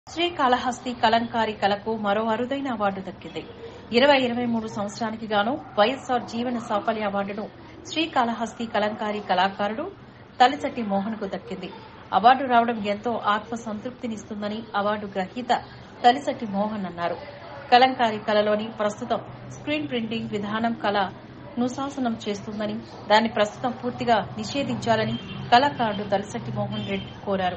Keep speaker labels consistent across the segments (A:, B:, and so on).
A: శ్రీకాళహస్తి కలంకారి కళకు మరో అరుదైన అవార్డు దక్కింది ఇరవై ఇరవై మూడు సంవత్సరానికి గాను వైఎస్సార్ జీవన సాఫల్య అవార్డును శ్రీకాళహస్తి కలంకారి కళాకారుడు తలిచట్టి మోహన్ కు దక్కింది అవార్డు రావడం ఎంతో ఆత్మ సంతృప్తినిస్తుందని అవార్డు గ్రహీత తలిసట్టి మోహన్ అన్నారు కలంకారి కళలోని ప్రస్తుతం స్క్రీన్ ప్రింటింగ్ విధానం కళ నుశాసనం చేస్తుందని దాన్ని ప్రస్తుతం పూర్తిగా నిషేధించాలని కళాకారుడు తలిసట్టి మోహన్ రెడ్డి కోరారు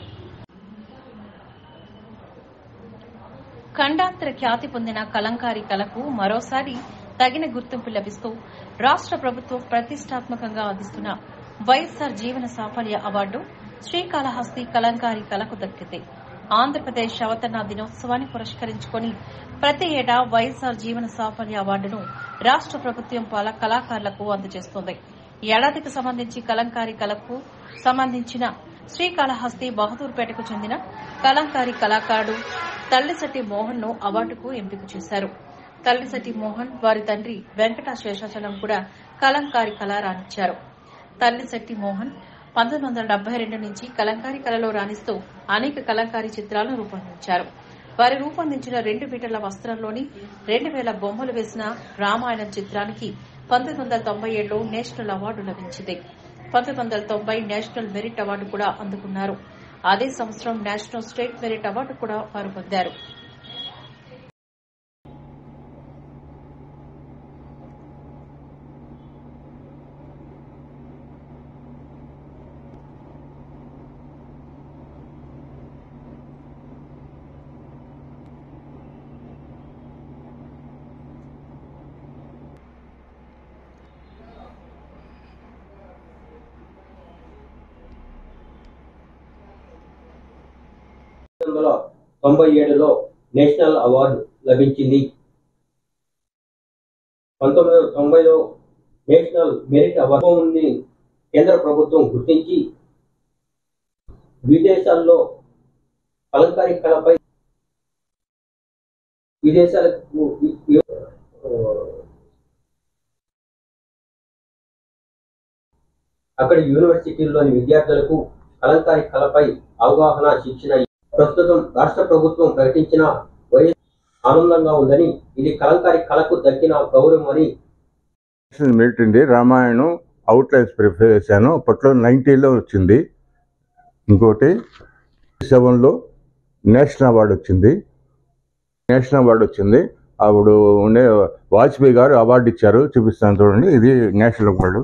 A: ఖండాంతర ఖ్యాతి పొందిన కలంకారి కళకు మరోసారి తగిన గుర్తింపు లభిస్తూ రాష్ట ప్రభుత్వం ప్రతిష్టాత్మకంగా అందిస్తున్న వైఎస్సార్ జీవన సాఫల్య అవార్డు శ్రీకాళహస్తి కలంకారి కళకు దక్కింది ఆంధ్రప్రదేశ్ అవతరణ దినోత్సవాన్ని పురస్కరించుకుని ప్రతి ఏటా వైఎస్సార్ జీవన సాఫల్య అవార్డును రాష్ట ప్రభుత్వం పల కళాకారులకు అందజేస్తోంది ఈ ఏడాదికి సంబంధించి కలంకారి కళకు సంబంధించిన శ్రీకాళహస్తి బహదూర్పేటకు చెందిన కలంకారి కళాకారుడు తల్లిశెట్టి మోహన్ ను అవార్డుకు ఎంపిక చేశారు తల్లిశెట్టి మోహన్ వారి తండ్రి వెంకట శేషాచలం కూడా కలంకారి కళ రాణించారు తల్లిశెట్టి మోహన్ పంతొమ్మిది వందల డెబ్బై రెండు నుంచి కలంకారి కళలో రాణిస్తూ అనేక కలంకారి చిత్రాలను రూపొందించారు వారు రూపొందించిన రెండు మీటర్ల వస్త్రంలోని రెండు వేల బొమ్మలు వేసిన రామాయణం చిత్రానికి పంతొమ్మిది వందల తొంభై ఏడులో నేషనల్ అవార్డు లభించింది పంతొమ్మిది వందల తొంభై నేషనల్ మెరిట్ అవార్డు కూడా అందుకున్నారు అదే సంవత్సరం నేషనల్ స్టేట్ మెరిట్ అవార్డు కూడా వారు పొందారు
B: పంతొమ్మిది వందల తొంభై ఏడులో నేషనల్ అవార్డు లభించింది పంతొమ్మిది వందల తొంభైలో నేషనల్ మెరిట్ అవార్డుని కేంద్ర ప్రభుత్వం గుర్తించి విదేశాల్లో అలంకారిక కళపై విదేశాలకు ఆ, అక్కడి యూనివర్సిటీల్లోని విద్యార్థులకు అలంకారిక కళపై అవగాహన శిక్షణ ప్రస్తుతం రాష్ట్ర ప్రభుత్వం ప్రకటించిన వైఎస్ ఆనందంగా ఉందని ఇది కలంకారి కళకు దక్కిన గౌరవం అని
C: నేషనల్ మెరిట్ ఉంది రామాయణం అవుట్లైన్స్ ప్రిపేర్ చేశాను అప్పట్లో నైంటీలో వచ్చింది ఇంకోటి సెవెన్లో నేషనల్ అవార్డు వచ్చింది నేషనల్ అవార్డు వచ్చింది అప్పుడు ఉండే వాజ్పేయి గారు అవార్డు ఇచ్చారు చూపిస్తాను చూడండి ఇది నేషనల్ అవార్డు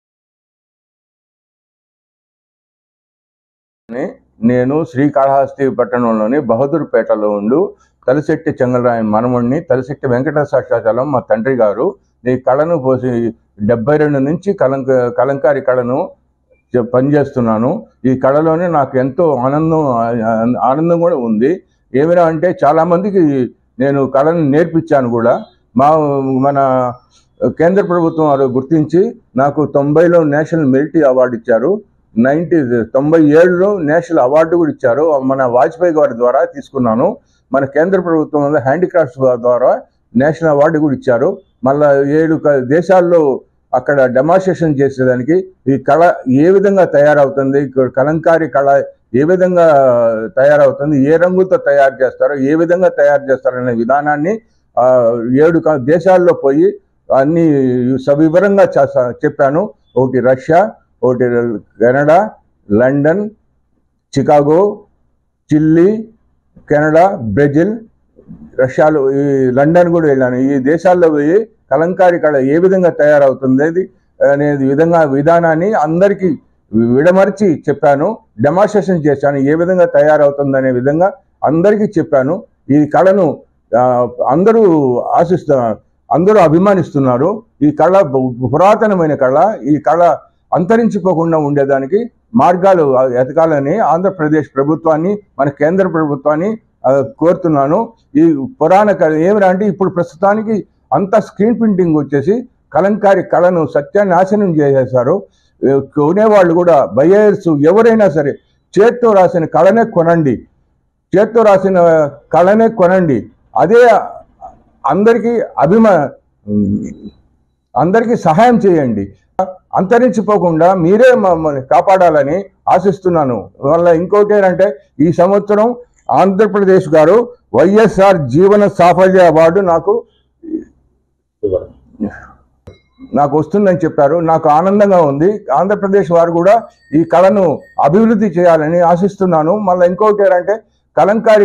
C: నే- నేను శ్రీకాళహస్తి పట్టణంలోని బహదూర్పేటలో ఉండు తలిశెట్టి చెంగలరాయన్ మనముడిని తలిశెట్టి వెంకట సాక్షాచలం మా తండ్రి గారు ఈ కళను పోసి డెబ్బై రెండు నుంచి కలంక కలంకారి కళను చే- పనిచేస్తున్నాను ఈ కళలోనే నాకు ఎంతో ఆనందం ఆ- ఆనందం కూడా ఉంది ఏమైనా అంటే చాలామందికి నేను కళను నేర్పించాను కూడా మా మన కేంద్ర ప్రభుత్వం వారు గుర్తించి నాకు తొంభైలో నేషనల్ మెరిట్ అవార్డు ఇచ్చారు నైన్టీ తొంభై ఏడులో నేషనల్ అవార్డు కూడా ఇచ్చారు మన వాజ్పేయి గారి ద్వారా తీసుకున్నాను మన కేంద్ర ప్రభుత్వం హ్యాండిక్రాఫ్ట్స్ ద్వారా నేషనల్ అవార్డు కూడా ఇచ్చారు మళ్ళా ఏడు క- దేశాల్లో అక్కడ డెమాన్స్ట్రేషన్ చేసేదానికి ఈ కళ ఏ విధంగా తయారవుతుంది ఇక్కడ కలంకారి కళ ఏ విధంగా తయారవుతుంది ఏ రంగుతో తయారు చేస్తారో ఏ విధంగా తయారు చేస్తారనే విధానాన్ని ఆ, ఏడు క- దేశాల్లో పోయి అన్ని సవివరంగా చేస్తా- చెప్పాను ఒకటి రష్యా ఒకటి Canada London Chicago Chile Canada Brazil రష్యాలో ఈ లండన్ కూడా వెళ్ళాను ఈ దేశాల్లో పోయి కలంకారి కళ ఏ విధంగా తయారవుతుంది అది అనేది విధంగా విధానాన్ని అందరికీ విడమర్చి చెప్పాను డెమాన్స్ట్రేషన్ చేశాను ఏ విధంగా తయారవుతుంది అనే విధంగా అందరికీ చెప్పాను ఈ కళను ఆ, అందరూ ఆశిస్తు అందరూ అభిమానిస్తున్నారు ఈ కళ పు- పురాతనమైన కళ ఈ కళ అంతరించిపోకుండా ఉండేదానికి మార్గాలు ఎతకాలని ఆంధ్రప్రదేశ్ ప్రభుత్వాన్ని మన కేంద్ర ప్రభుత్వాన్ని ఆ, కోరుతున్నాను ఈ పురాణ కళ ఏమిరా అంటే ఇప్పుడు ప్రస్తుతానికి అంతా స్క్రీన్ ప్రింటింగ్ వచ్చేసి కలంకారి కళను సత్యానాశనం చేసేశారు ఏ, కొనేవాళ్ళు కూడా బయర్స్ ఎవరైనా సరే చేత్తో రాసిన కళనే కొనండి చేత్తో రాసిన కళనే కొనండి అదే అందరికీ అభిమా అందరికీ సహాయం చేయండి అంతరించిపోకుండా మీరే మమ్మల్ని కాపాడాలని ఆశిస్తున్నాను వల్ల ఇంకోటి ఏంటంటే ఈ సంవత్సరం ఆంధ్రప్రదేశ్ గారు వైఎస్ఆర్ జీవన సాఫల్య అవార్డు నాకు నాకు వస్తుందని చెప్పారు నాకు ఆనందంగా ఉంది ఆంధ్రప్రదేశ్ వారు కూడా ఈ కళను అభివృద్ధి చేయాలని ఆశిస్తున్నాను మళ్ళీ ఇంకొకటి ఏంటంటే కలంకారి